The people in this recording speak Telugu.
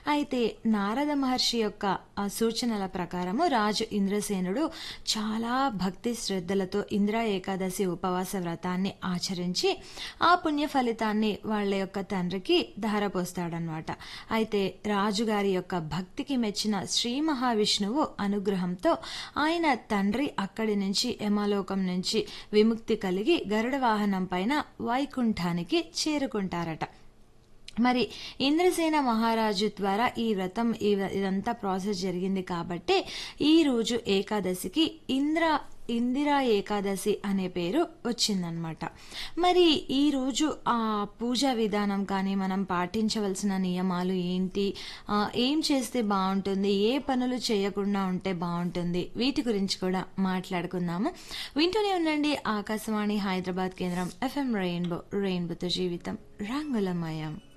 అయితే నారద మహర్షి యొక్క ఆ సూచనల ప్రకారము రాజు ఇంద్రసేనుడు చాలా భక్తి శ్రద్ధలతో ఇంద్ర ఏకాదశి ఉపవాస వ్రతాన్ని ఆచరించి ఆ పుణ్య ఫలితాన్ని వాళ్ళ యొక్క తండ్రికి ధారపోస్తాడనమాట అయితే రాజుగారి యొక్క భక్తికి మెచ్చిన శ్రీ మహావిష్ణువు అనుగ్రహంతో ఆయన తండ్రి అక్కడి నుంచి యమలోకం నుంచి విముక్తి కలిగి గరుడ వాహనం పైన వైకుంఠానికి చేరుకుంటారట మరి ఇంద్రసేన మహారాజు ద్వారా ఈ వ్రతం ఈ ఇదంతా ప్రాసెస్ జరిగింది కాబట్టి ఈ రోజు ఏకాదశికి ఇంద్ర ఇందిరా ఏకాదశి అనే పేరు వచ్చిందనమాట మరి ఈ రోజు ఆ పూజా విధానం కానీ మనం పాటించవలసిన నియమాలు ఏంటి ఆ, ఏం చేస్తే బాగుంటుంది ఏ పనులు చేయకుండా ఉంటే బాగుంటుంది వీటి గురించి కూడా మాట్లాడుకుందాము వింటూనే ఉండండి ఆకాశవాణి హైదరాబాద్ కేంద్రం ఎఫ్ఎం రెయిన్బో రెయిన్బోతో జీవితం రంగులమయం